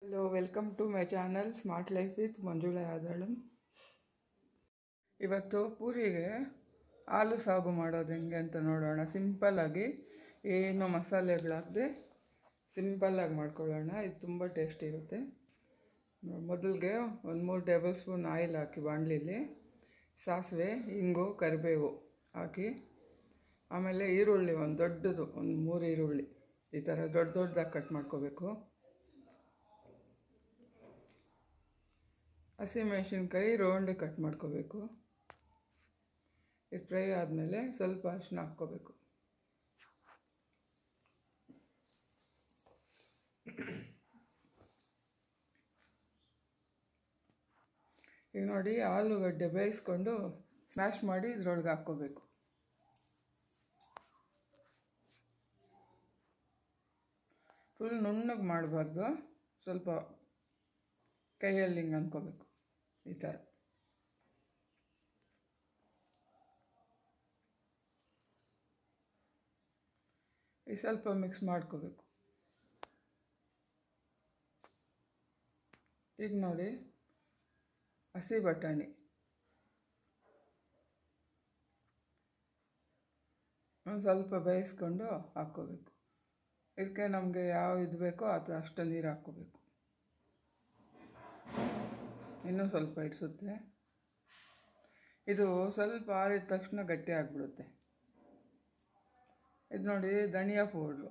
hello welcome to my channel smart life with Manjula ಯಾದಳು ಇವತ್ತು ಪೂರಿಗೆ ಹಾಲು ಸಾಗು ಮಾಡೋದು ಹೆಂಗೆ ಅಂತ ನೋಡೋಣ ಸಿಂಪಲ್ಲಾಗಿ ಏನು ಮಸಾಲೆಗಳಾಗದೆ ಸಿಂಪಲ್ಲಾಗಿ ಮಾಡ್ಕೊಳ್ಳೋಣ ಇದು ತುಂಬ ಟೇಸ್ಟ್ ಇರುತ್ತೆ ಮೊದಲಿಗೆ ಒಂದು ಮೂರು ಟೇಬಲ್ ಸ್ಪೂನ್ ಆಯಿಲ್ ಹಾಕಿ ಬಾಣಲಿಲಿ ಸಾಸಿವೆ ಇಂಗು ಕರಿಬೇವು ಹಾಕಿ ಆಮೇಲೆ ಈರುಳ್ಳಿ ಒಂದು ದೊಡ್ಡದು ಒಂದು ಮೂರು ಈರುಳ್ಳಿ ಈ ಥರ ದೊಡ್ಡ ದೊಡ್ಡದಾಗಿ ಕಟ್ ಮಾಡ್ಕೋಬೇಕು ಹಸಿಮೆಣಸಿನ್ಕಾಯಿ ರೌಂಡ್ ಕಟ್ ಮಾಡ್ಕೋಬೇಕು ಇದು ಫ್ರೈ ಆದಮೇಲೆ ಸ್ವಲ್ಪ ಅರಿಶಿನ ಹಾಕ್ಕೋಬೇಕು ಈಗ ನೋಡಿ ಆಲೂಗಡ್ಡೆ ಬೇಯಿಸ್ಕೊಂಡು ಸ್ಮ್ಯಾಶ್ ಮಾಡಿ ಇದ್ರೊಳಗೆ ಹಾಕ್ಕೋಬೇಕು ಫುಲ್ ನುಣ್ಣಗೆ ಮಾಡಬಾರ್ದು ಸ್ವಲ್ಪ ಕೈಯಲ್ಲಿ ಹಿಂಗೆ ಅಂದ್ಕೋಬೇಕು ಈ ಥರ ಈ ಸ್ವಲ್ಪ ಮಿಕ್ಸ್ ಮಾಡ್ಕೋಬೇಕು ಈಗ ನೋಡಿ ಹಸಿ ಬಟಾಣಿ ಒಂದು ಸ್ವಲ್ಪ ಬೇಯಿಸ್ಕೊಂಡು ಹಾಕ್ಕೋಬೇಕು ಇದಕ್ಕೆ ನಮಗೆ ಯಾವ ಇದು ಬೇಕೋ ಅದು ಅಷ್ಟು ನೀರು ಹಾಕ್ಕೋಬೇಕು ಇನ್ನೂ ಸ್ವಲ್ಪ ಇಡಿಸುತ್ತೆ ಇದು ಸ್ವಲ್ಪ ಆರಿದ ತಕ್ಷಣ ಗಟ್ಟಿ ಆಗಿಬಿಡುತ್ತೆ ಇದು ನೋಡಿ ಧನಿಯಾ ಪೌಡ್ರು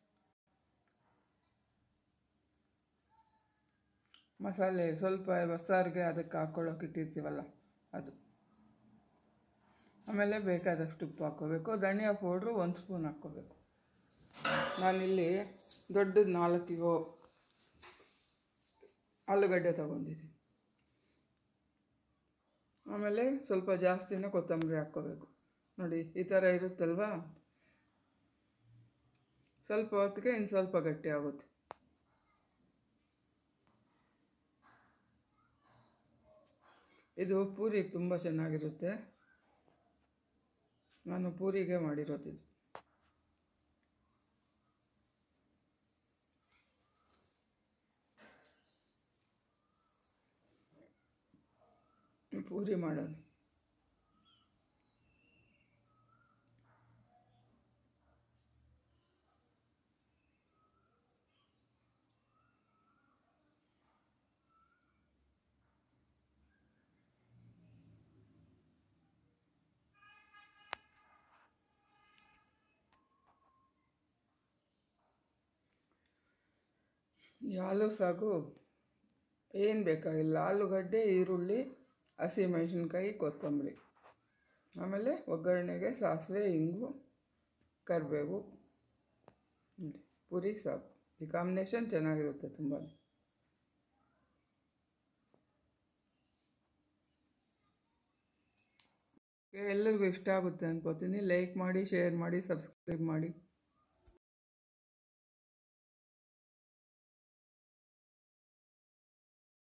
ಮಸಾಲೆ ಸ್ವಲ್ಪ ಬಸ್ಸಾರಿಗೆ ಅದಕ್ಕೆ ಹಾಕ್ಕೊಳ್ಳೋಕೆ ಇಟ್ಟಿರ್ತೀವಲ್ಲ ಅದು ಆಮೇಲೆ ಬೇಕಾದಷ್ಟು ಉಪ್ಪು ಹಾಕ್ಕೋಬೇಕು ಧನಿಯಾ ಪೌಡ್ರು ಒಂದು ಸ್ಪೂನ್ ಹಾಕ್ಕೋಬೇಕು ನಾನಿಲ್ಲಿ ದೊಡ್ಡದು ನಾಲ್ಕಿಗೋ ಆಲೂಗಡ್ಡೆ ತೊಗೊಂಡಿದ್ದೀನಿ ಆಮೇಲೆ ಸ್ವಲ್ಪ ಜಾಸ್ತಿನೇ ಕೊತ್ತಂಬರಿ ಹಾಕ್ಕೋಬೇಕು ನೋಡಿ ಈ ಥರ ಇರುತ್ತಲ್ವಾ ಸ್ವಲ್ಪ ಹೊತ್ತಿಗೆ ಇನ್ನು ಸ್ವಲ್ಪ ಗಟ್ಟಿ ಆಗುತ್ತೆ ಇದು ಪೂರಿಗೆ ತುಂಬ ಚೆನ್ನಾಗಿರುತ್ತೆ ನಾನು ಪೂರಿಗೆ ಮಾಡಿರೋದು ಇದು ಪೂರಿ ಮಾಡೋಣ ಈ ಹಾಲು ಸಾಗು ಏನು ಬೇಕಾಗಿಲ್ಲ ಆಲೂಗಡ್ಡೆ ಈರುಳ್ಳಿ ಹಸಿಮೆಣಸಿನ್ಕಾಯಿ ಕೊತ್ತಂಬರಿ ಆಮೇಲೆ ಒಗ್ಗರಣೆಗೆ ಸಾಸಿವೆ ಇಂಗು ಕರಿಬೇವು ನೋಡಿ ಪುರಿ ಸಾಕು ಈ ಕಾಂಬಿನೇಷನ್ ಚೆನ್ನಾಗಿರುತ್ತೆ ತುಂಬ ಎಲ್ಲರಿಗೂ ಇಷ್ಟ ಆಗುತ್ತೆ ಅನ್ಕೋತೀನಿ ಲೈಕ್ ಮಾಡಿ ಶೇರ್ ಮಾಡಿ ಸಬ್ಸ್ಕ್ರೈಬ್ ಮಾಡಿ